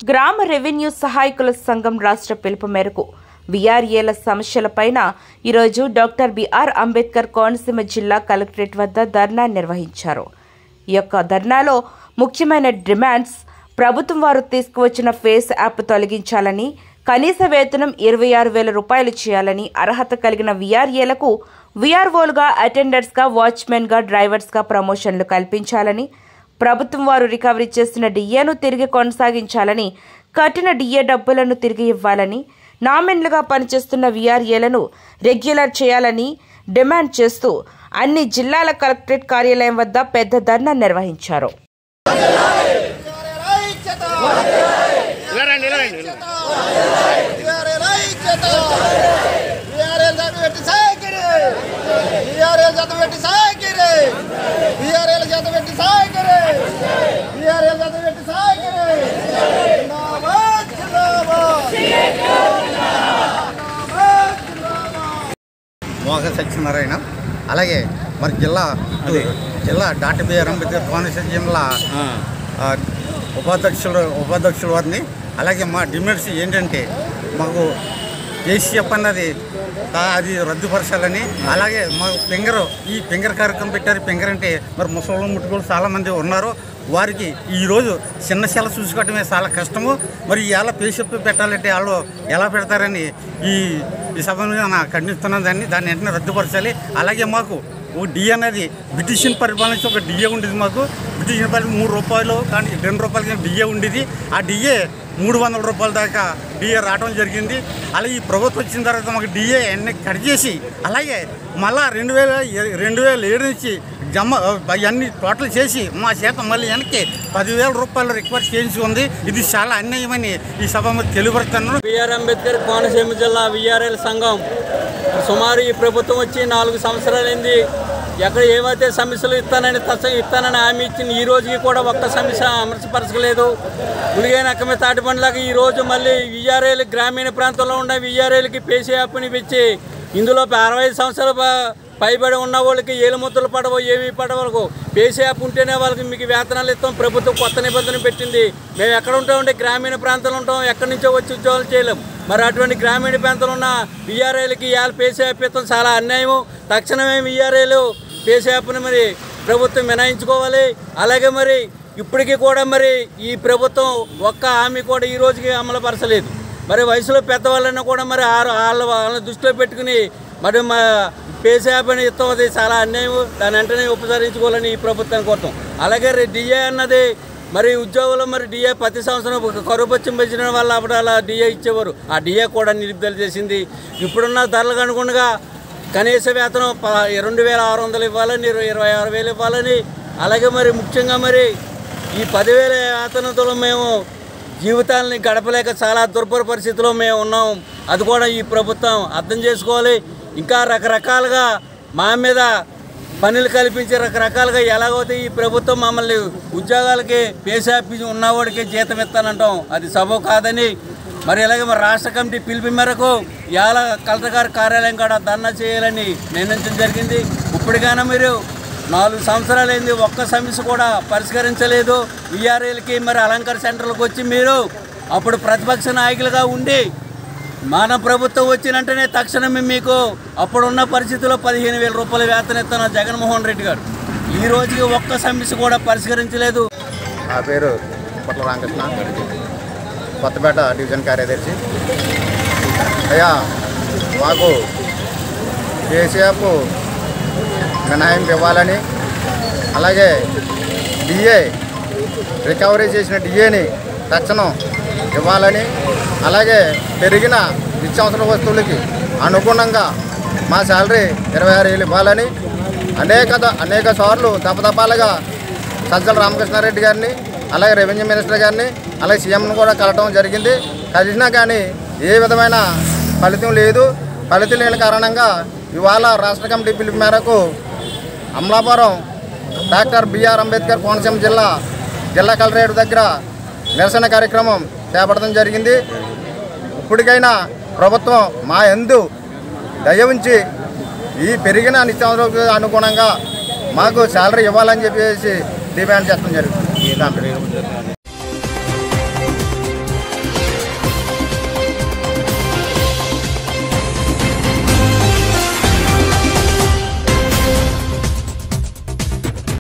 గ్రామ రెవెన్యూ సహాయకుల సంఘం రాష్ట్ర పిలుపు మేరకు విఆర్ఏల సమస్యలపైన ఈరోజు డాక్టర్ బిఆర్ అంబేద్కర్ కోనసీమ జిల్లా కలెక్టరేట్ వద్ద ధర్నా నిర్వహించారు ఈ యొక్క ధర్నాలో ముఖ్యమైన డిమాండ్స్ ప్రభుత్వం వారు తీసుకువచ్చిన ఫేస్ యాప్ తొలగించాలని కనీస వేతనం ఇరవై ఆరు వేల రూపాయలు చేయాలని అర్హత కలిగిన విఆర్ఏలకు విఆర్ఓలుగా అటెండర్స్గా వాచ్మెన్గా డ్రైవర్స్గా ప్రమోషన్లు కల్పించాలని ప్రభుత్వం వారు రికవరీ చేసిన డిఏను తిరిగి కొనసాగించాలని కట్టిన డిఏ డబ్బులను తిరిగి ఇవ్వాలని నామిన్లుగా పనిచేస్తున్న వీఆర్ఏలను రెగ్యులర్ చేయాలని డిమాండ్ చేస్తూ అన్ని జిల్లాల కలెక్టరేట్ కార్యాలయం వద్ద పెద్ద ధర్నా నిర్వహించారు ఇలా రండి ఇలా రండి ఇలా. మోహ సత్యనారాయణ అలాగే మరి జిల్లా జిల్లా డాక్టర్ బిఆర్ అంబేద్కర్ కోనసీమ జిల్లా ఆ, ఆ, ఉపాధ్యక్షుడు ఉపాధ్యక్షుల వారిని అలాగే మా డిమాండ్స్ ఏంటంటే మాకు కేసీఎఫ్ అన్నది తా- అది రద్దుపరచాలని అలాగే మా ఫింగర్ ఈ ఫింగర్ కార్యక్రమం పెట్టారు ఫింగర్ అంటే మరి ముసలి ముట్టుకోలు చాలామంది ఉన్నారు వారికి ఈరోజు చిన్న సెల చూసుకోవటమే చాలా కష్టము మరి ఎలా పేషెప్ పెట్టాలంటే వాళ్ళు ఎలా పెడతారని ఈ ఈ సభ మీద నా ఖండిస్తున్నాను దాన్ని దాన్ని వెంటనే రద్దుపరచాలి అలాగే మాకు ఓ డిఏ అనేది బ్రిటిష్ పరిపాలన నుంచి ఒక డిఏ ఉండేది మాకు బ్రిటిష్ పరిపాలన మూడు రూపాయలు కానీ రెండు రూపాయలకి డిఏ ఉండేది ఆ డిఏ మూడు వందల రూపాయల దాకా డిఏ రావడం జరిగింది అలాగే ఈ ప్రభుత్వం వచ్చిన తర్వాత మాకు డిఏ అన్ని కట్ చేసి అలాగే మళ్ళా రెండు వేల ఏ- రెండు వేల ఏడు నుంచి జమ అవన్నీ టోటల్ చేసి మా చేత మళ్ళీ వెనక్కి పదివేల రూపాయలు రిక్వెస్ట్ చేయించి ఉంది ఇది చాలా అన్యాయమని ఈ సభ మీద తెలియపరుస్తున్నాను బిఆర్ అంబేద్కర్ కోనసీమ జిల్లా విఆర్ఎల్ సంఘం సుమారు ఈ ప్రభుత్వం వచ్చి నాలుగు సంవత్సరాలైంది ఎక్కడ ఏవైతే సమస్యలు ఇస్తానని తస ఇస్తానని హామీ ఇచ్చిన ఈ రోజుకి కూడా ఒక్క సమస్య అమర్చపరచలేదు గుడిగే నక్కమే తాటిపండ్లాగా ఈ రోజు మళ్ళీ విఆర్ఏలు గ్రామీణ ప్రాంతంలో ఉన్న విఆర్ఏలకి పేసీ యాప్ని ఇచ్చి ఇందులో అరవై ఐదు సంవత్సరాల ప- పైబడి ఉన్న వాళ్ళకి ఏలు ముద్దలు పడవు ఏమీ పడవలకు పేసీ యాప్ ఉంటేనే వాళ్ళకి మీకు వేతనాలు ఇస్తాం ప్రభుత్వం కొత్త నిబంధన పెట్టింది మేము ఎక్కడ ఉంటామంటే గ్రామీణ ప్రాంతాలు ఉంటాం ఎక్కడి నుంచో వచ్చి ఉద్యోగాలు చేయలేం మరి అటువంటి గ్రామీణ ప్రాంతంలో ఉన్న విఆర్ఐలకి ఇవాళ పేసీ యాప్ ఇస్తాం చాలా అన్యాయం తక్షణమే విఆర్ఐలు పేసీ యాప్ని మరి ప్రభుత్వం మినాయించుకోవాలి అలాగే మరి ఇప్పటికీ కూడా మరి ఈ ప్రభుత్వం ఒక్క హామీ కూడా ఈ రోజుకి అమలు పరచలేదు మరి వయసులో పెద్దవాళ్ళని కూడా మరి ఆరు వాళ్ళ వాళ్ళని దృష్టిలో పెట్టుకుని మరి మా పేసీ యాప్ అని ఇస్తాం అది చాలా అన్యాయం దాని వెంటనే ఉపసరించుకోవాలని ఈ ప్రభుత్వాన్ని కోరుతాం అలాగే రే- డిఏ అన్నది మరి ఉద్యోగులు మరి డిఏ ప్రతి సంవత్సరం ఒక కరువు పశ్చిమ వచ్చిన వల్ల అప్పుడు అలా డిఏ ఇచ్చేవారు ఆ డిఏ కూడా నిలుపుదల చేసింది ఇప్పుడున్న ధరలకు అనుగుణంగా కనీస వేతనం ప రెండు వేల ఆరు వందలు ఇవ్వాలని ఇరవై ఇరవై ఆరు వేలు ఇవ్వాలని అలాగే మరి ముఖ్యంగా మరి ఈ పదివేల వేతనంతో మేము జీవితాలని గడపలేక చాలా దుర్భర పరిస్థితిలో మేము ఉన్నాం అది కూడా ఈ ప్రభుత్వం అర్థం చేసుకోవాలి ఇంకా రకరకాలుగా మా మీద పనులు కల్పించి రకరకాలుగా ఎలాగైతే ఈ ప్రభుత్వం మమ్మల్ని ఉద్యోగాలకి పేసాపి ఉన్నవాడికి జీతం ఇస్తానంటాం అది సబబు కాదని మరి ఇలాగే మరి రాష్ట్ర కమిటీ పిలుపు మేరకు ఇవాళ కలెక్టర్ గారి కార్యాలయం కూడా ధర్నా చేయాలని నిర్ణయించడం జరిగింది ఇప్పటికైనా మీరు నాలుగు సంవత్సరాలైంది ఒక్క సమస్య కూడా పరిష్కరించలేదు విఆర్ఏలకి మరి అలంకార సెంటర్లకు వచ్చి మీరు అప్పుడు ప్రతిపక్ష నాయకులుగా ఉండి మన ప్రభుత్వం వచ్చినంటేనే తక్షణమే మీకు అప్పుడున్న పరిస్థితుల్లో పదిహేను వేల రూపాయల వేతన ఇస్తున్న జగన్మోహన్ రెడ్డి గారు ఈ రోజుకి ఒక్క సమస్య కూడా పరిష్కరించలేదు నా పేరు పట్ల రామకృష్ణ కొత్తపేట డివిజన్ కార్యదర్శి అయ్యా మాకు కేసీఎఫ్ మినహాయింపు ఇవ్వాలని అలాగే డిఏ రికవరీ చేసిన డిఏని తక్షణం ఇవ్వాలని అలాగే పెరిగిన నిత్యావసర వస్తువులకి అనుగుణంగా మా శాలరీ ఇరవై ఆరు వేలు ఇవ్వాలని అనేక ద- అనేక సార్లు దపదపాలుగా సజ్జల రామకృష్ణారెడ్డి గారిని అలాగే రెవెన్యూ మినిస్టర్ గారిని అలాగే సీఎంను కూడా కలవటం జరిగింది కలిసినా కానీ ఏ విధమైన ఫలితం లేదు ఫలితం లేని కారణంగా ఇవాళ రాష్ట్ర కమిటీ పిలుపు మేరకు అమలాపురం డాక్టర్ బిఆర్ అంబేద్కర్ కోనసీమ జిల్లా జిల్లా కలెక్టరేట్ దగ్గర నిరసన కార్యక్రమం చేపట్టడం జరిగింది ఇప్పటికైనా ప్రభుత్వం మా ఎందు దయ ఉంచి ఈ పెరిగిన నిత్యావసర అనుగుణంగా మాకు శాలరీ ఇవ్వాలని చెప్పేసి డిమాండ్ చేస్తాం జరుగుతుంది